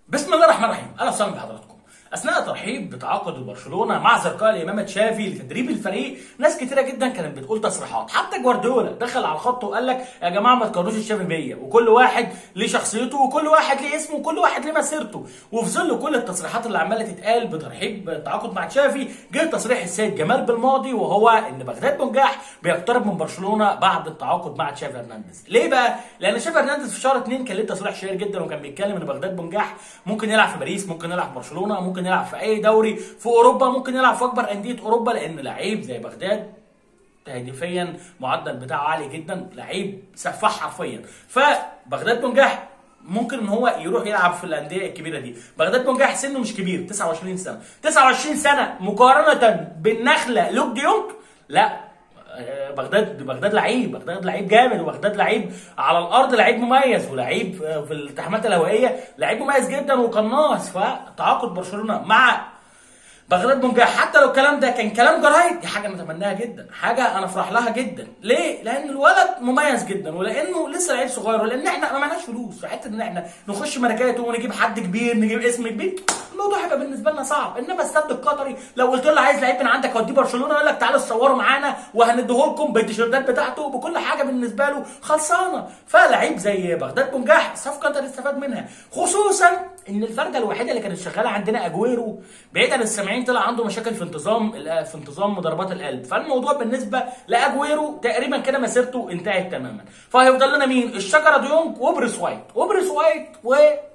بسم الله الرحمن الرحيم اهلا وسهلا بحضراتكم اثناء ترحيب بتعاقد برشلونه مع زرقاء الامام تشافي لتدريب الفريق ناس كتيره جدا كانت بتقول تصريحات حتى جوارديولا دخل على الخط وقال لك يا جماعه ما تقارنوش تشافي بيا وكل واحد ليه شخصيته وكل واحد ليه اسمه وكل واحد ليه مسيرته وفي ظل كل التصريحات اللي عماله تتقال بترحيب التعاقد مع تشافي جه تصريح السيد جمال بالماضي وهو ان بغداد بنجاح بيقترب من برشلونه بعد التعاقد مع تشافي هرنانديز ليه بقى لان تشافي هرنانديز في شهر 2 كان ليه تصريح شهير جدا وكان بيتكلم ان بغداد بنجاح ممكن يلعب في باريس ممكن يلعب في برشلونه ممكن يلعب في اي دوري في اوروبا ممكن يلعب في اكبر انديه اوروبا لان لعيب زي بغداد تهديفيا معدل بتاعه عالي جدا لعيب سفاح حرفيا فبغداد بنجاح ممكن ان هو يروح يلعب في الانديه الكبيره دي بغداد بنجاح سنه مش كبير 29 سنه 29 سنه مقارنه بالنخله لوك ديونج لا آه، بغداد بغداد لعيب بغداد لعيب جامد وبغداد لعيب على الارض لعيب مميز ولعيب آه، في الالتحامات الهوائيه لعيب مميز جدا وقناص فتعاقد برشلونه مع بغداد بنجاح حتى لو الكلام ده كان كلام جرايد دي حاجه نتمناها جدا حاجه انا افرح لها جدا ليه لان الولد مميز جدا ولانه لسه لعيب صغير ولان احنا ما معناش فلوس في حته ان احنا نخش ماركات ونجيب حد كبير نجيب اسم كبير الموضوع هيبقى بالنسبه لنا صعب انما السد القطري لو قلت له عايز لعيب من عندك اوديه برشلونه يقول لك تعالوا تصوروا معانا وهنديه لكم بالتيشيرتات بتاعته بكل حاجه بالنسبه له خلصانه فلعيب زي بغداد بنجاح صفقه انت تستفاد منها خصوصا ان الفرده الوحيده اللي كانت شغاله عندنا اجويرو بعيد عن السامعين طلع عنده مشاكل في انتظام في انتظام ضربات القلب فالموضوع بالنسبه لاجويرو تقريبا كده مسيرته انتهت تماما فهيفضل لنا مين الشجره ديونج وبريس وايت وبريس وايت و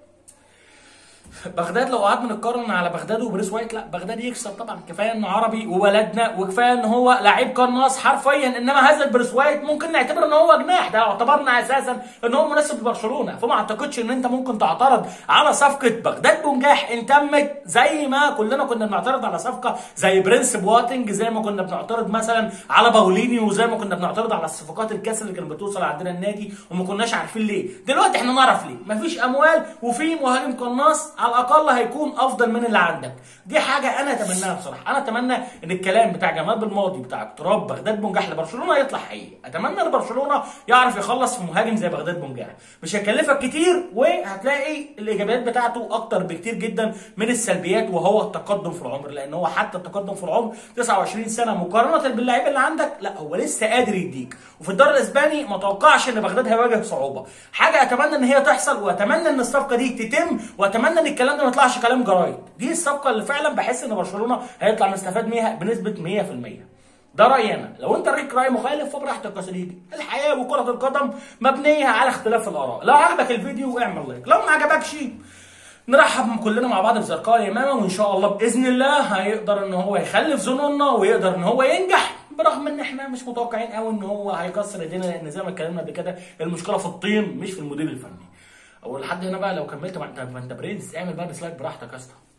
بغداد لو قعدنا نتقارن على بغداد وبريس وايت لا بغداد يكسب طبعا كفايه انه عربي وولدنا وكفايه ان هو لعيب قناص حرفيا انما هذا البريس وايت ممكن نعتبر ان هو جناح ده اعتبرنا اساسا ان هو مناسب لبرشلونه فما اعتقدش ان انت ممكن تعترض على صفقه بغداد بنجاح ان تمت زي ما كلنا كنا بنعترض على صفقه زي برنس بواتنج زي ما كنا بنعترض مثلا على باوليني وزي ما كنا بنعترض على الصفقات الكاس اللي كانت بتوصل عندنا النادي وما كناش عارفين ليه دلوقتي احنا نعرف ليه مفيش اموال وفي مهاجم قناص على الاقل هيكون افضل من اللي عندك دي حاجه انا اتمناها بصراحه انا اتمنى ان الكلام بتاع جمال بالماضي بتاع اقتراب بغداد بنجاح لبرشلونه يطلع حقيقي اتمنى ان برشلونه يعرف يخلص في مهاجم زي بغداد بنجاح مش هيكلفك كتير وهتلاقي الايجابيات بتاعته اكتر بكتير جدا من السلبيات وهو التقدم في العمر لان هو حتى التقدم في العمر 29 سنه مقارنه باللعيبه اللي عندك لا هو لسه قادر يديك وفي الدوري الاسباني ما توقعش ان بغداد هيواجه صعوبه حاجه اتمنى ان هي تحصل واتمنى ان الصفقه دي تتم واتمنى ان الكلام ده ما يطلعش كلام جرايد دي الصفقه اللي فعلا بحس ان برشلونه هيطلع مستفاد منها بنسبه 100% ده رايي انا لو انت ليك راي مخالف فبراحتك يا صديقي الحياه وكره القدم مبنيه على اختلاف الاراء لو عجبك الفيديو اعمل لايك لو ما عجبكش نرحب كلنا مع بعض بزرقاء اليمامه وان شاء الله باذن الله هيقدر ان هو يخلف ظنوننا ويقدر ان هو ينجح برغم ان احنا مش متوقعين قوي ان هو هيكسر الدنيا لان زي ما اتكلمنا قبل كده المشكله في الطين مش في المدير الفني ولحد هنا بقى لو كملت ما انت ما انت برنس اعمل بقى ديسلايك براحتك يا اسطى